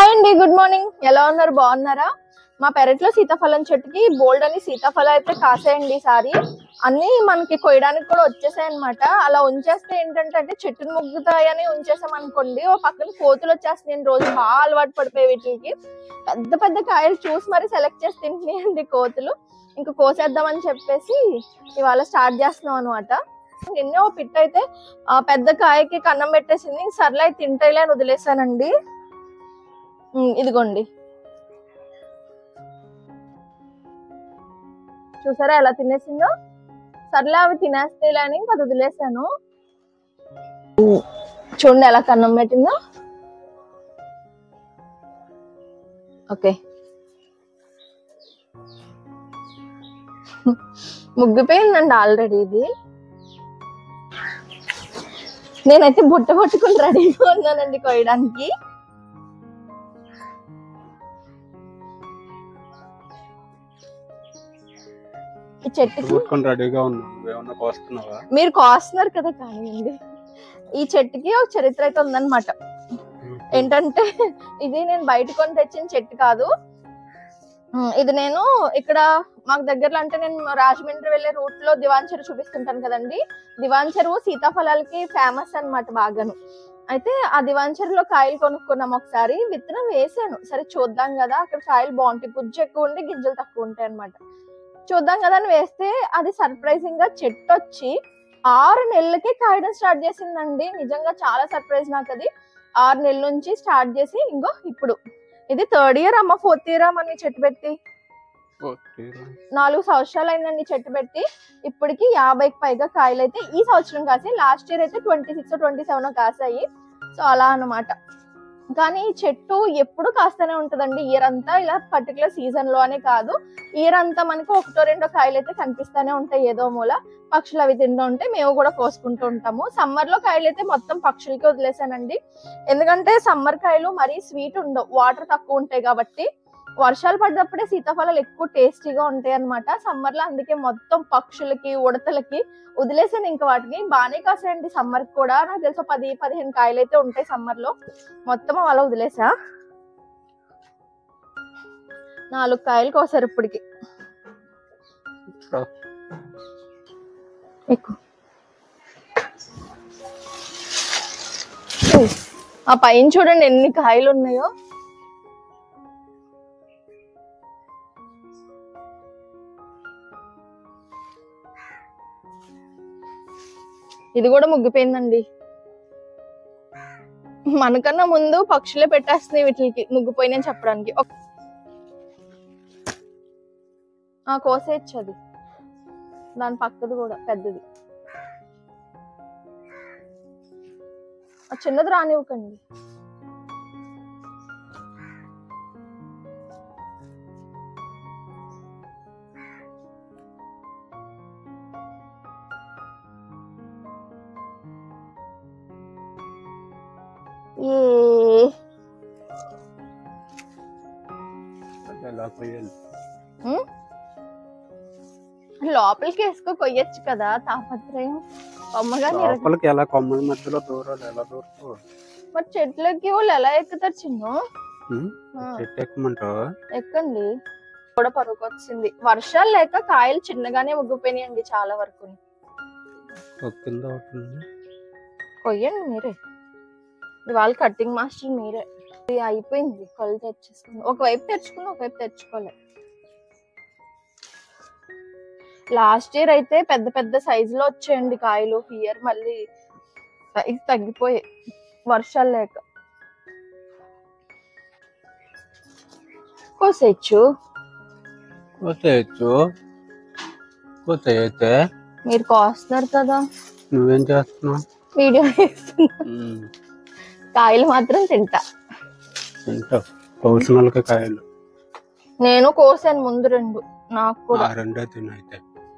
Hi అండి good morning ఎలా ఉన్నారు బాగున్నారా మా పెరట్లో సీతాఫలం చెట్టుకి బోల్డ్ అని సీతాఫలం అయితే కాసాయండి ఈసారి అన్ని మనకి కొయ్యడానికి కూడా వచ్చేసాయి అనమాట అలా ఉంచేస్తే ఏంటంటే అంటే చెట్టును ముగ్గుతాయని ఉంచేసాం అనుకోండి ఓ పక్కన కోతులు వచ్చేస్తున్నాయి నేను రోజు బాగా అలవాటు పడిపోయి వీటికి పెద్ద పెద్ద కాయలు చూసి మరి సెలెక్ట్ చేసి తింటున్నాయండి కోతులు ఇంకా కోసేద్దామని చెప్పేసి ఇవాళ స్టార్ట్ చేస్తున్నాం అనమాట నిన్న ఓ పిట్ అయితే ఆ పెద్ద కాయకి కన్నం పెట్టేసింది ఇంక సర్లే అయి తింటాయిలే అని వదిలేసానండి ఉమ్, ఇదిగోండి చూసారా ఎలా తినేసిందో సర్లే అవి తినేస్తేలే అని ఇంకా అది వదిలేసాను ఉమ్, చూడండి ఎలా కన్నం పెట్టిందో ఓకే ముగ్గిపోయిందండి ఆల్రెడీ ఇది నేనైతే బుట్ట పట్టుకుని రెడీగా ఉన్నానండి కొయ్యడానికి ఈ చెట్టుకి కొట్టుకొని రెడీగా ఉన్నావు నువ్వేమన్నా కోస్తున్నావా మీరు కోస్తున్నారు కదా కానివ్వండి ఈ చెట్టుకి ఒక చరిత్ర అయితే ఉందన్నమాట ఏంటంటే ఇది నేను బయట కొని తెచ్చిన చెట్టు కాదు ఉమ్, ఇది నేను ఇక్కడ మాకు దగ్గరలో అంటే నేను రాజమండ్రి వెళ్ళే రూట్ లో దివాన్ చెరువు చూపిస్తుంటాను కదండి దివాన్ చెరువు సీతాఫలాలకి ఫేమస్ అన్నమాట బాగాను అయితే ఆ దివాన్ చెరువులో కాయలు కొనుక్కున్నాం ఒకసారి విత్తనం వేసాను సరే చూద్దాం కదా అక్కడ కాయలు బాగుంటాయి గుజ్జు ఎక్కువ ఉండి గింజలు తక్కువ ఉంటాయి అన్నమాట చూద్దాం కదా అని వేస్తే అది సర్ప్రైజింగ్ గా చెట్టు వచ్చి ఆరు నెలలకే కాయడం స్టార్ట్ చేసిందండి నిజంగా చాలా సర్ప్రైజ్ నాకు అది ఆరు నెలల నుంచి స్టార్ట్ చేసి ఇంకో ఇప్పుడు ఇది థర్డ్ ఇయర్ అమ్మ ఫోర్త్ ఇయర్ అమ్మ చెట్టు పెట్టి నాలుగు సంవత్సరాలు అయిందండి చెట్టు పెట్టి ఇప్పటికి యాభైకి పైగా కాయలు అయితే ఈ సంవత్సరం కాసి లాస్ట్ ఇయర్ అయితే ట్వంటీ సిక్స్ ట్వంటీ సెవెన్ కాసాయి సో అలా అన్నమాట కానీ ఈ చెట్టు ఎప్పుడు కాస్తూనే ఉంటదండి ఇయర్ అంతా ఇలా పర్టికులర్ సీజన్ లో అనే కాదు ఇయర్ అంతా మనకు ఒకటో రెండో కాయలు అయితే కనిపిస్తూనే ఉంటాయి ఏదో మూల పక్షులు అవి తింటూ ఉంటే మేము కూడా కోసుకుంటూ ఉంటాము సమ్మర్ లో కాయలు అయితే మొత్తం పక్షులకి వదిలేసానండి ఎందుకంటే సమ్మర్ కాయలు మరీ స్వీట్ ఉండవు వాటర్ తక్కువ ఉంటాయి కాబట్టి వర్షాలు పడ్డప్పుడే సీతాఫలాలు ఎక్కువ టేస్టీగా ఉంటాయి అనమాట సమ్మర్ లో అందుకే మొత్తం పక్షులకి ఉడతలకి వదిలేసాను ఇంకా వాటిని బాగానే కాసాయండి సమ్మర్ కూడా నాకు తెలిసి ఒక పది పదిహేను కాయలు అయితే ఉంటాయి సమ్మర్ లో మొత్తం అలా వదిలేసా నాలుగు కాయలు కోసారు ఇప్పటికి ఎక్కువ ఆ పైన చూడండి ఎన్ని కాయలు ఉన్నాయో ఇది కూడా ముగ్గిపోయిందండి మనకన్నా ముందు పక్షులే పెట్టేస్తున్నాయి వీటికి ముగ్గిపోయినాయి చెప్పడానికి ఒక- ఆ కోసేయచ్చు అది దాని పక్కది కూడా పెద్దది ఆ చిన్నది రానివ్వకండి ఏ ఎలా పోయాలి ఉమ్? లోపలికి వేసుకో కొయ్యొచ్చు కదా తాపత్రయం అమ్మగా నిర లోపలికి ఎలా కొమ్మల మధ్యలో దూరాలి ఎలా దూరతావు మరి చెట్లకి వాళ్ళు ఎలా ఎక్కుతారు చిన్న ఆ, చెట్టు ఎక్కమంటావా ఎక్కండి కూడా పరుగు వచ్చింది వర్షాలు లేక కాయలు చిన్నగానే ముగ్గిపోయినాయండి చాలా వరకు ఒక కింద ఒకటి ఉంది. కొయ్యండి మీరే ఇవాళ కటింగ్ మాస్టర్ మీరే ఇది అయిపోయింది కళ్ళు తెచ్చేసుకుని ఒకవైపు తెచ్చుకుని ఒకవైపు తెచ్చుకోలే లాస్ట్ ఇయర్ అయితే పెద్ద పెద్ద సైజు లో వచ్చాయండి కాయలు ఇయర్ మళ్ళీ సైజ్ తగ్గిపోయాయి వర్షాలు లేక కోసేయచ్చు కోసేయచ్చు కోసేయచ్చే మీరు కోస్తున్నారు కదా నువ్వేం చేస్తున్నావు వీడియో చేస్తున్నా ఉమ్, కాయలు మాత్రం తింటా తింటావు కోసిన వాళ్ళకి కాయలు నేను కోసాను ముందు రెండు నాకు కూడా ఆ రెండే తిను అయితే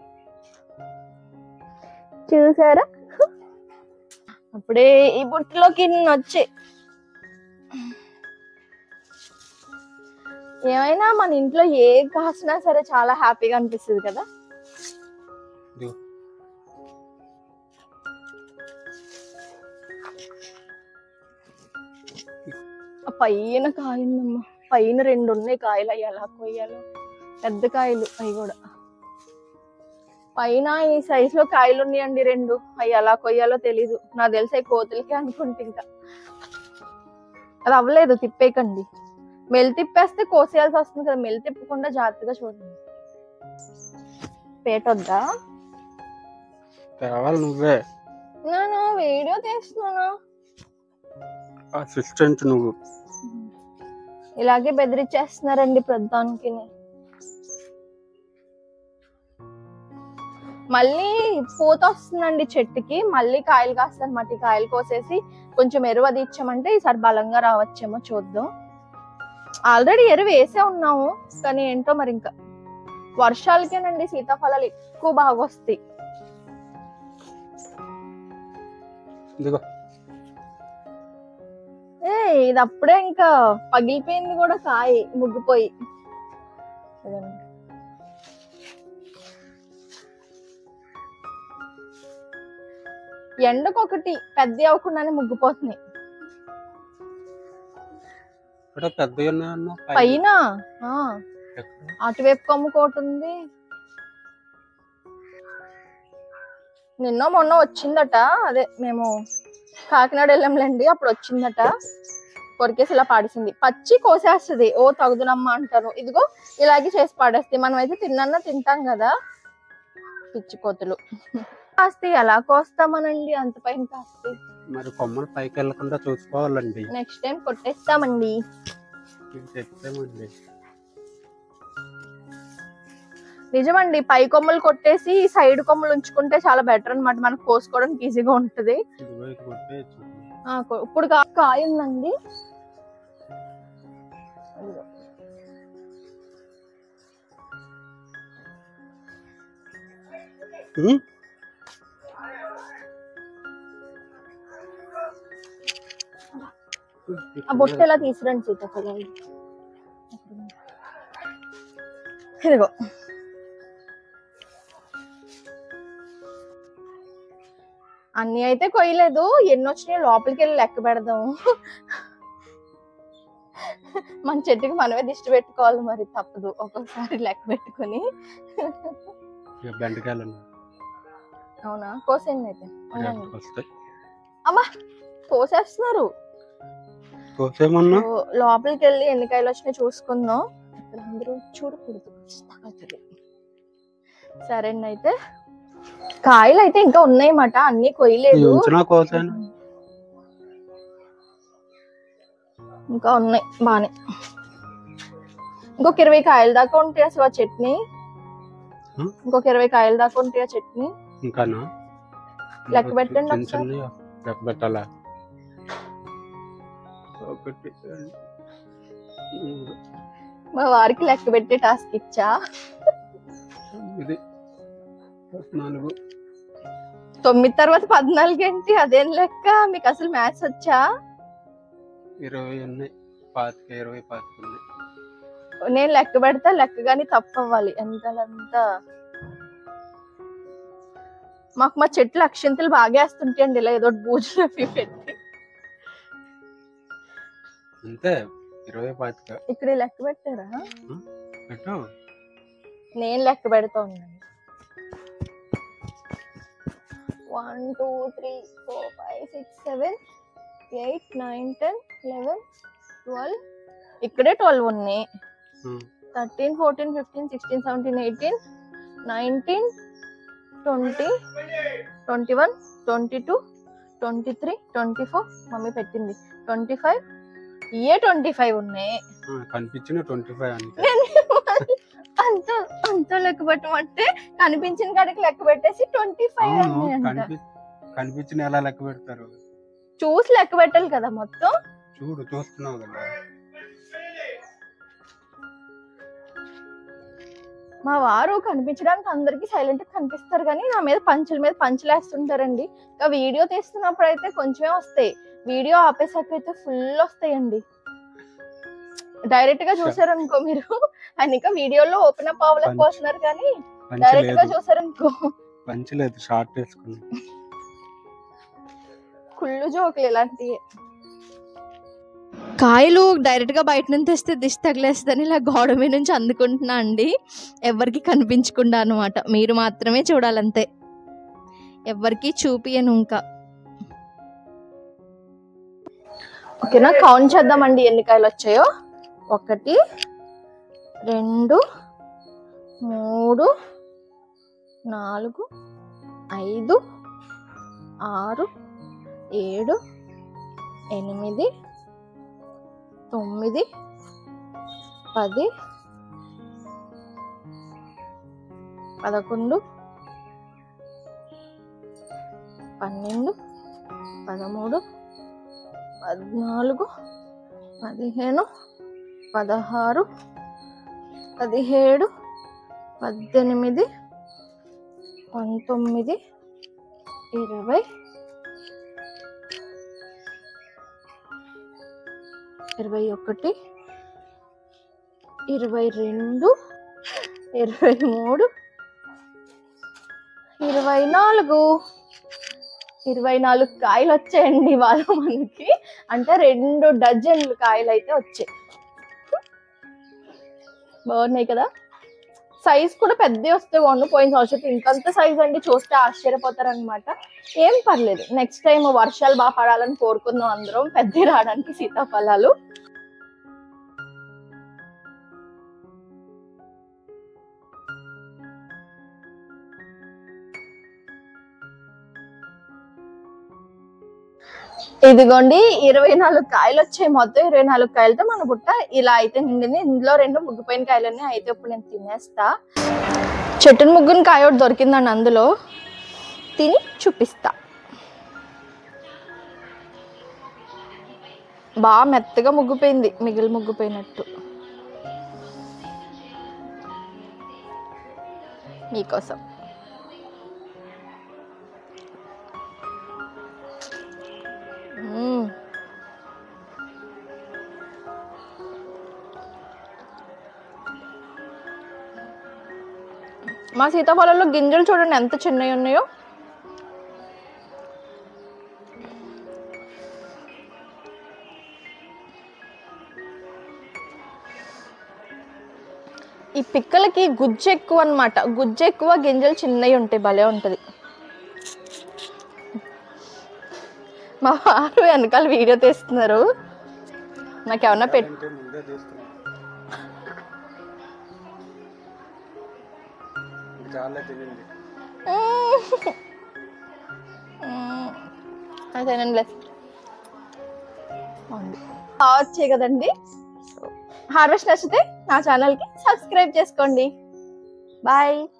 చూసారా అప్పుడే ఈ బుట్టలోకి ఇన్ని వచ్చాయి ఏమైనా మన ఇంట్లో ఏ కాసినా సరే చాలా హ్యాపీగా అనిపిస్తుంది కదా ఇదిగో. పైన కాయిందమ్మా పైన రెండు ఉన్నాయి కాయలు అవి ఎలా కొయ్యాలో పెద్ద కాయలు అవి కూడా పైన ఈ సైజ్ లో కాయలు ఉన్నాయండి రెండు అవి ఎలా కొయ్యాలో తెలీదు నాకు తెలిసి అవి కోతులకి అనుకుంటే ఇంకా అది అవ్వలేదు తిప్పేకండి మెల్ తిప్పేస్తే కోసేయాల్సి వస్తుంది కదా మెల్ తిప్పకుండా జాగ్రత్తగా చూడండి పేట వద్దా తేవాలి నువ్వే నేను వీడియో తీస్తున్నాను అసిస్టెంట్ నువ్వు ఇలాగే బెదిరించేస్తున్నారండి ప్రధానికి మళ్ళీ పూత వస్తుందండి చెట్టుకి మళ్ళీ కాయలు కాస్తారన్నమాట ఈ కాయలు కోసేసి కొంచెం ఎరువు అది ఇచ్చామంటే ఈసారి బలంగా రావచ్చేమో చూద్దాం ఆల్రెడీ ఎరువు వేసే ఉన్నాము కానీ ఏంటో మరి ఇంకా వర్షాలకేనండి సీతాఫలాలు ఎక్కువ బాగా వస్తాయి ఇదిగో ఏ ఇది అప్పుడే ఇంకా పగిలిపోయింది కూడా కాయ ముగ్గిపోయి చూడండి. ఎండకు ఒకటి పెద్ద అవ్వకుండానే ముగ్గిపోతున్నాయి ఇక్కడ పెద్దగా ఉన్నాయన్నా పైన ఆ, ఎక్కడ? అటువైపు కొమ్ముకోటి ఉంది నిన్న మొన్న వచ్చిందట అదే మేము కాకినాడ వెళ్ళాంలేండి అప్పుడు వచ్చిందట కొరికేసి ఇలా పాడేసింది పచ్చి కోసేస్తుంది ఓ తగుదునమ్మ అంటారు ఇదిగో ఇలాగే చేసి పాడేస్తాయి మనం అయితే తిన్నా తింటాం కదా పిచ్చి కోతులు కాస్త ఎలా కోస్తామనండి అంత పైన కాస్త మరి కొమ్మలు పైకి వెళ్ళకుండా చూసుకోవాలండి నెక్స్ట్ టైం కొట్టేస్తామండి ఇది చెప్తామండి నిజమండి పై కొమ్మలు కొట్టేసి సైడ్ కొమ్మలు ఉంచుకుంటే చాలా బెటర్ అన్నమాట మనకు కోసుకోవడానికి ఈజీగా ఉంటది ఇదిగో ఇది కొట్టేయచ్చు ఆ, కొ- ఇప్పుడు కా- కాయ ఉందండి అదిగో. ఉం? ఆ బొట్టు ఎలా తీసురండి సీతాఫలాలు ఇదిగో అన్ని అయితే కొయ్యలేదు ఎన్ని వచ్చినాయో లోపలికి వెళ్ళి లెక్క పెడదాం మన చెట్టుకి మనమే దిష్టి పెట్టుకోవాలి మరి తప్పదు ఒక్కొక్కసారి లెక్క పెట్టుకొని ఇక బెండకాయలు ఉన్నాయి. అవునా కోసేయండి అయితే ఉండండి. ఇక వస్తాయి అమ్మా కోసేస్తున్నారు కోసేమన్నా ఓ, లోపలికి వెళ్ళి ఎన్ని కాయలు వచ్చినాయి చూసుకుందాం ఇక్కడ అందరూ చూడకూడదు తగలుతుంది. సరేండి అయితే కాయలు అయితే ఇంకా ఉన్నాయి మాట అన్ని కొయ్యలేదు ఉంచినా కోసాను ఇంకా ఉన్నాయి బానే ఇంకొక ఇరవై కాయల దాకా ఉంటాయి అసలు ఆ చట్నీ హ్మ్? ఇంకొక ఇరవై కాయల దాకా ఉంటాయి ఆ చట్నీ ఇంకానా లెక్క పెట్టండి చిన్న ఒకసారి. చిన్నవి లెక్క పెట్టాలా ఒకటి రెండు, మూడు, మా వారికి లెక్క పెట్టే టాస్క్ ఇచ్చా తొమ్మిది పద్నాలుగు తొమ్మిది తర్వాత పద్నాలుగు ఏంటి అదేం లెక్క మీకు అసలు మ్యాథ్స్ వచ్చా ఇరవై ఉన్నాయి పాతిక ఇరవై పాతిక ఉన్నాయి నేను లెక్క పెడతా లెక్క గాని తప్పు అవ్వాలి ఎంతలంతా మాకు మా చెట్లు అక్షంతలు బాగా వేస్తుంటాయండి ఇలా ఏదో బూజులు అవి పెట్టి అంతే ఇరవై పాతిక ఇక్కడ ఈ లెక్క పెట్టారా పెట్టు నేను లెక్క పెడతా ఉన్నాను one two three four five six seven eight nine ten eleven twelve ఇక్కడే ట్వెల్వ్ ఉన్నాయి um. Thirteen fourteen fifteen sixteen seventeen eighteen nineteen twenty twenty one twenty two twenty three twenty four mummy పెట్టింది twenty five ఏ twenty five ఉన్నాయి ఆ, కనిపించిన twenty five అంతే నేను అంత అంత లెక్క పెట్టమంటే కనిపించిన కాడికి లెక్క పెట్టేసి ట్వంటీ ఫైవ్ అవును అంట కనిపి కనిపించిన ఎలా లెక్క పెడతారు చూసి లెక్క పెట్టాలి కదా మొత్తం చూడు చూస్తున్నావు కదా మా వారు కనిపించడానికి అందరికి సైలెంట్ కనిపిస్తారు కానీ నా మీద పంచుల మీద పంచులు వేస్తుంటారండి ఇంకా వీడియో తీస్తున్నప్పుడు అయితే కొంచెమే వస్తాయి వీడియో ఆపేసాక అయితే ఫుల్ వస్తాయండి డైరెక్ట్ గా చూసారనుకో మీరు ఆయన ఇంకా వీడియోలో ఓపెన్ అప్ అవ్వలేకపోతున్నారు కానీ పంచి డైరెక్ట్ గా లేదు చూసారనుకో పంచి లేదు షార్ట్ వేసుకుని కుళ్ళు జోకులు ఇలాంటివి కాయలు డైరెక్ట్గా బయట నుంచి తెస్తే దిష్టి తగిలేస్తుందని ఇలా గోడ మీద నుంచి అందుకుంటున్నా అండి ఎవరికి కనిపించకుండా అనమాట మీరు మాత్రమే చూడాలంతే ఎవరికి చూపియను ఇంకా ఓకేనా కౌంట్ చేద్దామండి ఎన్ని కాయలు వచ్చాయో ఒకటి రెండు మూడు నాలుగు ఐదు ఆరు ఏడు ఎనిమిది తొమ్మిది పది పదకొండు పన్నెండు పదమూడు పద్నాలుగు పదిహేను పదహారు పదిహేడు పద్దెనిమిది పంతొమ్మిది ఇరవై ఇరవై ఒకటి ఇరవై రెండు ఇరవై మూడు ఇరవై నాలుగు ఇరవై నాలుగు కాయలు వచ్చాయండి ఇవాళ మనకి అంటే రెండు డజన్లు కాయలు అయితే వచ్చాయి బాగున్నాయి కదా సైజ్ కూడా పెద్ద వస్తే బాగుండు పోయిన సంవత్సరం ఇంకంత సైజ్ అండి చూస్తే ఆశ్చర్యపోతారు అనమాట ఏం పర్లేదు నెక్స్ట్ టైం వర్షాలు బాగా పడాలని కోరుకుందాం అందరం పెద్ద రావడానికి సీతాఫలాలు ఇదిగోండి ఇరవై నాలుగు కాయలు వచ్చాయి మొత్తం ఇరవై నాలుగు కాయలతో మన బుట్ట ఇలా అయితే నిండింది ఇందులో రెండు ముగ్గిపోయిన కాయలన్నీ అయితే ఇప్పుడు నేను తినేస్తా చెట్టును ముగ్గుని కాయ ఒకటి దొరికిందండి అందులో తిని చూపిస్తా బాగా మెత్తగా ముగ్గిపోయింది మిగిలి ముగ్గిపోయినట్టు మీకోసం మ్మ్. మా సీతాఫలంలో గింజలు చూడండి ఎంత చిన్నవి ఉన్నాయో ఈ పిక్కలకి గుజ్జు ఎక్కువ అన్నమాట గుజ్జు ఎక్కువ గింజలు చిన్నవి ఉంటాయి భలే ఉంటది మా వారు వెనకాల వీడియో తీస్తున్నారు నాకు ఏమన్నా పెట్ అంటే ముందే తీస్తున్నాం ఇంక చాలా తినింది అదేనండి వచ్చాయి కదండి హార్వెస్ట్ నచ్చితే నా ఛానల్కి సబ్స్క్రైబ్ చేసుకోండి బాయ్